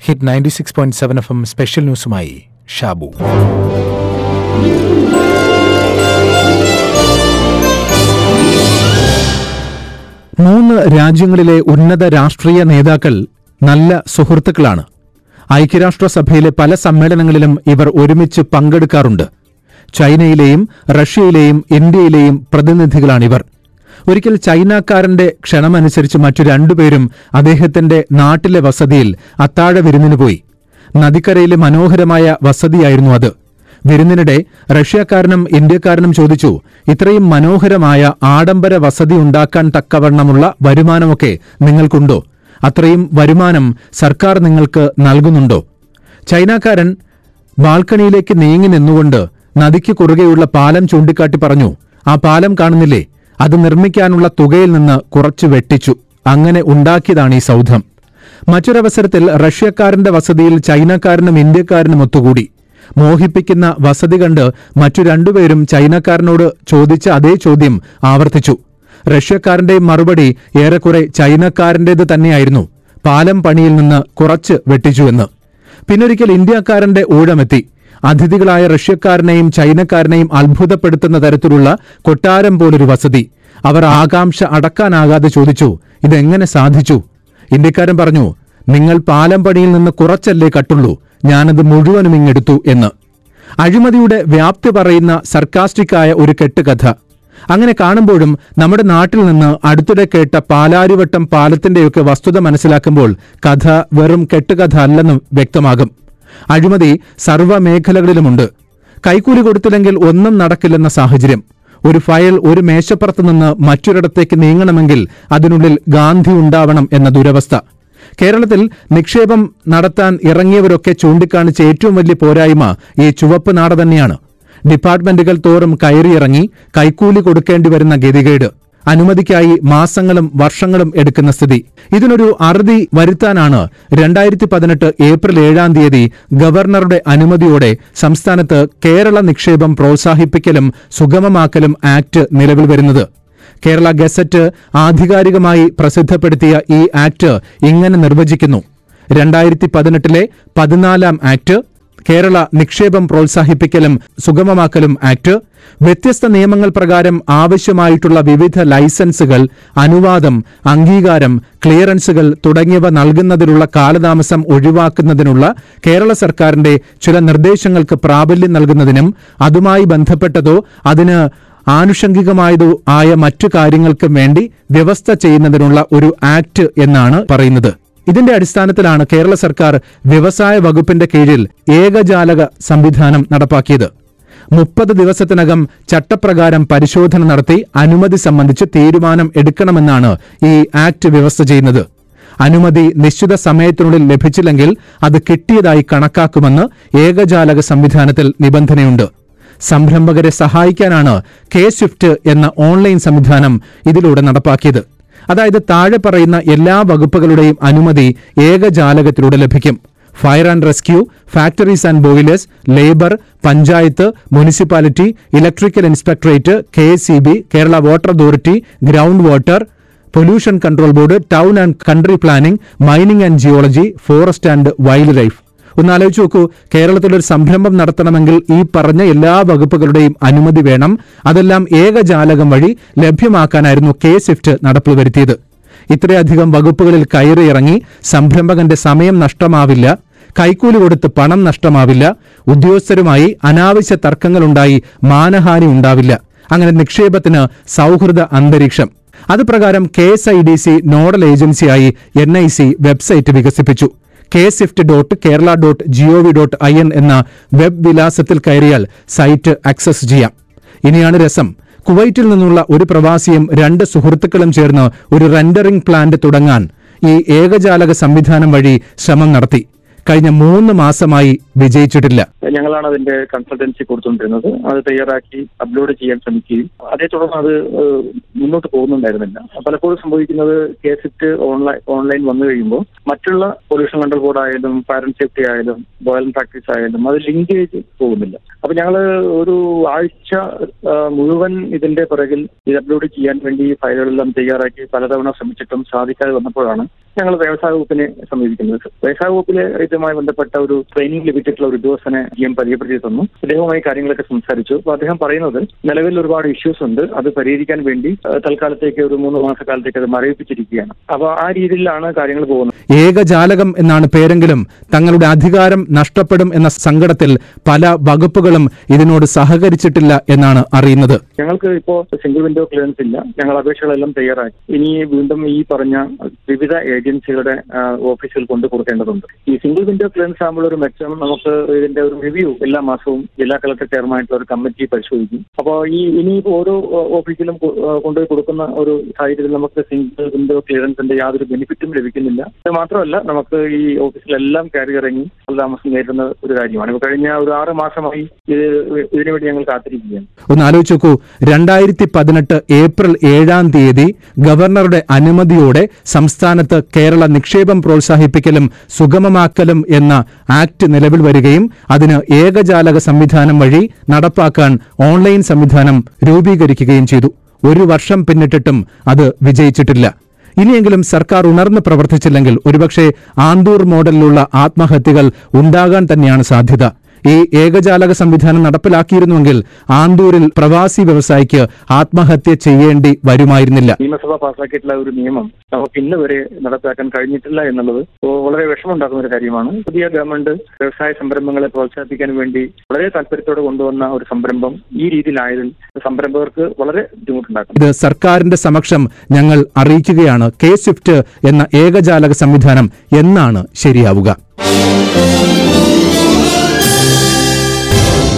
hit ninety six point seven F M special ന്യൂസുമായി ഷാബു മൂന്ന് രാജ്യങ്ങളിലെ ഉന്നത രാഷ്ട്രീയ നേതാക്കൾ നല്ല സുഹൃത്തുക്കളാണ് ഐക്യരാഷ്ട്രസഭയിലെ പല സമ്മേളനങ്ങളിലും ഇവർ ഒരുമിച്ച് പങ്കെടുക്കാറുണ്ട് ചൈനയിലെയും റഷ്യയിലെയും ഇന്ത്യയിലെയും പ്രതിനിധികളാണിവർ ഒരിക്കൽ ചൈനക്കാരന്റെ ക്ഷണമനുസരിച്ച് മറ്റു രണ്ടുപേരും അദ്ദേഹത്തിന്റെ നാട്ടിലെ വസതിയിൽ അത്താഴ വിരുന്നിന് പോയി നദിക്കരയിലെ മനോഹരമായ വസതിയായിരുന്നു അത് വിരുന്നിനിടെ റഷ്യക്കാരനും ഇന്ത്യക്കാരനും ചോദിച്ചു ഇത്രയും മനോഹരമായ ആഡംബര വസതി ഉണ്ടാക്കാൻ തക്കവണ്ണമുള്ള വരുമാനമൊക്കെ നിങ്ങൾക്കുണ്ടോ അത്രയും വരുമാനം സർക്കാർ നിങ്ങൾക്ക് നൽകുന്നുണ്ടോ ചൈനക്കാരൻ ബാൽക്കണിയിലേക്ക് നീങ്ങി നിന്നുകൊണ്ട് നദിക്ക് കുറുകെയുള്ള പാലം ചൂണ്ടിക്കാട്ടി പറഞ്ഞു ആ പാലം കാണുന്നില്ലേ അത് നിർമ്മിക്കാനുള്ള തുകയിൽ നിന്ന് കുറച്ചു വെട്ടിച്ചു അങ്ങനെ ഉണ്ടാക്കിയതാണ് ഈ സൗധം മറ്റൊരവസരത്തിൽ റഷ്യക്കാരന്റെ വസതിയിൽ ചൈനക്കാരനും ഇന്ത്യക്കാരനും ഒത്തുകൂടി മോഹിപ്പിക്കുന്ന വസതി കണ്ട് മറ്റു രണ്ടുപേരും ചൈനക്കാരനോട് ചോദിച്ച അതേ ചോദ്യം ആവർത്തിച്ചു റഷ്യക്കാരന്റെ മറുപടി ഏറെക്കുറെ ചൈനക്കാരന്റേത് തന്നെയായിരുന്നു പാലം പണിയിൽ നിന്ന് കുറച്ച് വെട്ടിച്ചുവെന്ന് പിന്നൊരിക്കൽ ഇന്ത്യക്കാരന്റെ ഊഴമെത്തി അതിഥികളായ റഷ്യക്കാരനെയും ചൈനക്കാരനെയും അത്ഭുതപ്പെടുത്തുന്ന തരത്തിലുള്ള കൊട്ടാരം പോലൊരു വസതി അവർ ആകാംക്ഷ അടക്കാനാകാതെ ചോദിച്ചു ഇതെങ്ങനെ സാധിച്ചു ഇന്ത്യക്കാരൻ പറഞ്ഞു നിങ്ങൾ പാലം പണിയിൽ നിന്ന് കുറച്ചല്ലേ കട്ടുള്ളൂ ഞാനത് മുഴുവനും ഇങ്ങെടുത്തു എന്ന് അഴിമതിയുടെ വ്യാപ്തി പറയുന്ന സർക്കാസ്റ്റിക്കായ ഒരു കെട്ടുകഥ അങ്ങനെ കാണുമ്പോഴും നമ്മുടെ നാട്ടിൽ നിന്ന് അടുത്തിടെ കേട്ട പാലാരിവട്ടം പാലത്തിന്റെയൊക്കെ വസ്തുത മനസ്സിലാക്കുമ്പോൾ കഥ വെറും കെട്ടുകഥ അല്ലെന്ന് വ്യക്തമാകും അഴിമതി സർവ്വമേഖലകളിലുമുണ്ട് കൈക്കൂലി കൊടുത്തില്ലെങ്കിൽ ഒന്നും നടക്കില്ലെന്ന സാഹചര്യം ഒരു ഫയൽ ഒരു മേശപ്പുറത്ത് നിന്ന് മറ്റൊരിടത്തേക്ക് നീങ്ങണമെങ്കിൽ അതിനുള്ളിൽ ഗാന്ധി ഉണ്ടാവണം എന്ന ദുരവസ്ഥ കേരളത്തിൽ നിക്ഷേപം നടത്താൻ ഇറങ്ങിയവരൊക്കെ ചൂണ്ടിക്കാണിച്ച ഏറ്റവും വലിയ പോരായ്മ ഈ ചുവപ്പ് നാട തന്നെയാണ് ഡിപ്പാർട്ട്മെന്റുകൾ തോറും കയറിയിറങ്ങി കൈക്കൂലി കൊടുക്കേണ്ടി വരുന്ന ഗതികേട് അനുമതിക്കായി മാസങ്ങളും വർഷങ്ങളും എടുക്കുന്ന സ്ഥിതി ഇതിനൊരു അറുതി വരുത്താനാണ് രണ്ടായിരത്തി പതിനെട്ട് ഏപ്രിൽ ഏഴാം തീയതി ഗവർണറുടെ അനുമതിയോടെ സംസ്ഥാനത്ത് കേരള നിക്ഷേപം പ്രോത്സാഹിപ്പിക്കലും സുഗമമാക്കലും ആക്ട് നിലവിൽ വരുന്നത് കേരള ഗസറ്റ് ആധികാരികമായി പ്രസിദ്ധപ്പെടുത്തിയ ഈ ആക്ട് ഇങ്ങനെ നിർവചിക്കുന്നു രണ്ടായിരത്തി പതിനെട്ടിലെ പതിനാലാം ആക്ട് കേരള നിക്ഷേപം പ്രോത്സാഹിപ്പിക്കലും സുഗമമാക്കലും ആക്ട് വ്യത്യസ്ത നിയമങ്ങൾ പ്രകാരം ആവശ്യമായിട്ടുള്ള വിവിധ ലൈസൻസുകൾ അനുവാദം അംഗീകാരം ക്ലിയറൻസുകൾ തുടങ്ങിയവ നൽകുന്നതിനുള്ള കാലതാമസം ഒഴിവാക്കുന്നതിനുള്ള കേരള സർക്കാരിന്റെ ചില നിർദ്ദേശങ്ങൾക്ക് പ്രാബല്യം നൽകുന്നതിനും അതുമായി ബന്ധപ്പെട്ടതോ അതിന് ആനുഷംഗികമായതോ ആയ മറ്റു കാര്യങ്ങൾക്കും വേണ്ടി വ്യവസ്ഥ ചെയ്യുന്നതിനുള്ള ഒരു ആക്ട് എന്നാണ് പറയുന്നത് ഇതിന്റെ അടിസ്ഥാനത്തിലാണ് കേരള സർക്കാർ വ്യവസായ വകുപ്പിന്റെ കീഴിൽ ഏകജാലക സംവിധാനം നടപ്പാക്കിയത് മുപ്പത് ദിവസത്തിനകം ചട്ടപ്രകാരം പരിശോധന നടത്തി അനുമതി സംബന്ധിച്ച് തീരുമാനം എടുക്കണമെന്നാണ് ഈ ആക്ട് വ്യവസ്ഥ ചെയ്യുന്നത് അനുമതി നിശ്ചിത സമയത്തിനുള്ളിൽ ലഭിച്ചില്ലെങ്കിൽ അത് കിട്ടിയതായി കണക്കാക്കുമെന്ന് ഏകജാലക സംവിധാനത്തിൽ നിബന്ധനയുണ്ട് സംരംഭകരെ സഹായിക്കാനാണ് കെ സ്വിഫ്റ്റ് എന്ന ഓൺലൈൻ സംവിധാനം ഇതിലൂടെ നടപ്പാക്കിയത് അതായത് താഴെ പറയുന്ന എല്ലാ വകുപ്പുകളുടെയും അനുമതി ഏകജാലകത്തിലൂടെ ലഭിക്കും fire and rescue factories and boilers labour panchayat municipality electrical inspectorate K Kerala water authority ground water pollution control board town and country planning mining and geology forest and wildlife ഒന്ന് ആലോചിച്ച് നോക്കൂ കേരളത്തിൽ ഒരു സംരംഭം നടത്തണമെങ്കിൽ ഈ പറഞ്ഞ എല്ലാ വകുപ്പുകളുടെയും അനുമതി വേണം അതെല്ലാം ഏകജാലകം വഴി ലഭ്യമാക്കാനായിരുന്നു കെ സ്വിഫ്റ്റ് നടപ്പിൽ വരുത്തിയത് ഇത്രയധികം വകുപ്പുകളിൽ കയറിയിറങ്ങി സംരംഭകന്റെ സമയം നഷ്ടമാവില്ല കൈക്കൂലി കൊടുത്ത് പണം നഷ്ടമാവില്ല ഉദ്യോഗസ്ഥരുമായി അനാവശ്യ തർക്കങ്ങളുണ്ടായി മാനഹാനി ഉണ്ടാവില്ല അങ്ങനെ നിക്ഷേപത്തിന് സൗഹൃദ അന്തരീക്ഷം അത് പ്രകാരം K S I D C nodal ഏജൻസിയായി എൻ ഐ സി വെബ്സൈറ്റ് വികസിപ്പിച്ചു K swift dot Kerala dot gov dot I N എന്ന വെബ് വിലാസത്തിൽ കയറിയാൽ സൈറ്റ് ആക്സസ് ചെയ്യാം ഇനിയാണ് രസം കുവൈറ്റിൽ നിന്നുള്ള ഒരു പ്രവാസിയും രണ്ട് സുഹൃത്തുക്കളും ചേർന്ന് ഒരു റെൻഡറിംഗ് പ്ലാന്റ് തുടങ്ങാൻ ഈ ഏകജാലക സംവിധാനം വഴി ശ്രമം നടത്തി കഴിഞ്ഞ മൂന്ന് മാസമായി വിജയിച്ചിട്ടില്ല ഞങ്ങളാണ് അതിന്റെ കൺസൾട്ടൻസി കൊടുത്തുകൊണ്ടിരുന്നത് അത് തയ്യാറാക്കി അപ്ലോഡ് ചെയ്യാൻ ശ്രമിക്കുകയും അതേ തുടർന്ന് അത് ഏഹ്, മുന്നോട്ട് പോകുന്നുണ്ടായിരുന്നില്ല പലപ്പോഴും സംഭവിക്കുന്നത് കെ സിറ്റ് ഓൺലൈൻ ഓൺലൈൻ വന്നു കഴിയുമ്പോൾ മറ്റുള്ള പൊല്യൂഷൻ കൺട്രോൾ ബോർഡ് ആയാലും ഫയർ ആൻഡ് സേഫ്റ്റി ആയാലും ബോയിൽ പ്രാക്ടീസ് ആയാലും അത് ലിങ്കേജ് പോകുന്നില്ല അപ്പൊ ഞങ്ങൾ ഒരു ആഴ്ച ആ, മുഴുവൻ ഇതിന്റെ പിറകിൽ ഇത് അപ്ലോഡ് ചെയ്യാൻ വേണ്ടി ഫയലുകളെല്ലാം തയ്യാറാക്കി പലതവണ ശ്രമിച്ചിട്ടും സാധിക്കാതെ വന്നപ്പോഴാണ് ഞങ്ങൾ വ്യവസായ വകുപ്പിനെ സമീപിക്കുന്നത് വ്യവസായ വകുപ്പിലെ ഇതുമായി ബന്ധപ്പെട്ട ഒരു ട്രെയിനിങ് ലഭിച്ചിട്ടുള്ള ഒരു ഉദ്യോഗസ്ഥനെ ജി എം പരിചയപ്പെടുത്തി തന്നു അദ്ദേഹവുമായി കാര്യങ്ങളൊക്കെ സംസാരിച്ചു അപ്പോൾ അദ്ദേഹം പറയുന്നത് നിലവിൽ ഒരുപാട് ഇഷ്യൂസ് ഉണ്ട് അത് പരിഹരിക്കാൻ വേണ്ടി ഏഹ്, തൽക്കാലത്തേക്ക് ഒരു മൂന്ന് മാസക്കാലത്തേക്ക് അത് മരവിപ്പിച്ചിരിക്കുകയാണ് അപ്പോൾ ആ രീതിയിലാണ് കാര്യങ്ങൾ പോകുന്നത് ഏകജാലകം എന്നാണ് പേരെങ്കിലും തങ്ങളുടെ അധികാരം നഷ്ടപ്പെടും എന്ന സങ്കടത്തിൽ പല വകുപ്പുകളും ഇതിനോട് സഹകരിച്ചിട്ടില്ല എന്നാണ് അറിയുന്നത് ഞങ്ങൾക്ക് ഇപ്പോൾ സിംഗിൾ വിൻഡോ ക്ലിയറൻസ് ഇല്ല ഞങ്ങൾ അപേക്ഷകളെല്ലാം തയ്യാറാക്കി ഇനി വീണ്ടും ഈ പറഞ്ഞ വിവിധ ഏജൻസികളുടെ ആ, ഓഫീസുകൾ കൊണ്ട് കൊടുക്കേണ്ടതുണ്ട് ഈ സിംഗിൾ വിൻഡോ ക്ലിയറൻസ് ആകുമ്പോൾ ഒരു മെച്ചം നമുക്ക് ഇതിന്റെ ഒരു റിവ്യൂ എല്ലാ മാസവും ജില്ലാ കളക്ടർ ചെയർമാനായിട്ടുള്ള ഒരു കമ്മിറ്റി പരിശോധിക്കും അപ്പോൾ ഈ ഇനി ഓരോ ആ, ഓഫീസിലും കൊ- ആ, കൊണ്ടുപോയി കൊടുക്കുന്ന ഒരു സാഹചര്യത്തിൽ നമുക്ക് സിംഗിൾ വിൻഡോ ക്ലിയറൻസിന്റെ യാതൊരു ബെനിഫിറ്റും ലഭിക്കുന്നില്ല ഇത് മാത്രമല്ല നമുക്ക് ഈ ഓഫീസിലെല്ലാം കയറി ഇറങ്ങി താമസം നേരിടുന്ന ഒരു കാര്യമാണ് ഇപ്പോൾ കഴിഞ്ഞ ഒരു ആറ് മാസമായി ഇത് ഇതിനുവേണ്ടി ഞങ്ങൾ കാത്തിരിക്കുകയാണ് ഒന്ന് ആലോചിച്ച് നോക്കൂ രണ്ടായിരത്തി പതിനെട്ട് ഏപ്രിൽ ഏഴാം തീയതി ഗവർണറുടെ അനുമതിയോടെ സംസ്ഥാനത്ത് കേരള നിക്ഷേപം പ്രോത്സാഹിപ്പിക്കലും സുഗമമാക്കലും എന്ന ആക്ട് നിലവിൽ വരികയും അതിന് ഏകജാലക സംവിധാനം വഴി നടപ്പാക്കാൻ ഓൺലൈൻ സംവിധാനം രൂപീകരിക്കുകയും ചെയ്തു ഒരു വർഷം പിന്നിട്ടിട്ടും അത് വിജയിച്ചിട്ടില്ല ഇനിയെങ്കിലും സർക്കാർ ഉണർന്ന് പ്രവർത്തിച്ചില്ലെങ്കിൽ ഒരുപക്ഷെ ആന്തൂർ മോഡലിലുള്ള ആത്മഹത്യകൾ ഉണ്ടാകാൻ തന്നെയാണ് സാധ്യത ഈ ഏകജാലക സംവിധാനം നടപ്പിലാക്കിയിരുന്നുവെങ്കിൽ ആന്തൂരിൽ പ്രവാസി വ്യവസായിക്ക് ആത്മഹത്യ ചെയ്യേണ്ടി വരുമായിരുന്നില്ല നിയമസഭ പാസാക്കിയിട്ടുള്ള ഒരു നിയമം നമുക്ക് ഇന്ന് വരെ നടപ്പാക്കാൻ കഴിഞ്ഞിട്ടില്ല എന്നുള്ളത് വളരെ വിഷമമുണ്ടാക്കുന്ന ഒരു കാര്യമാണ് പുതിയ ഗവൺമെന്റ് വ്യവസായ സംരംഭങ്ങളെ പ്രോത്സാഹിപ്പിക്കാൻ വേണ്ടി വളരെ താല്പര്യത്തോടെ കൊണ്ടുവന്ന ഒരു സംരംഭം ഈ രീതിയിലായതിൽ സംരംഭകർക്ക് വളരെ ബുദ്ധിമുട്ടുണ്ടാക്കുന്നു ഇത് സർക്കാരിന്റെ സമക്ഷം ഞങ്ങൾ അറിയിക്കുകയാണ് കെ സ്വിഫ്റ്റ് എന്ന ഏകജാലക സംവിധാനം എന്നാണ് ശരിയാവുക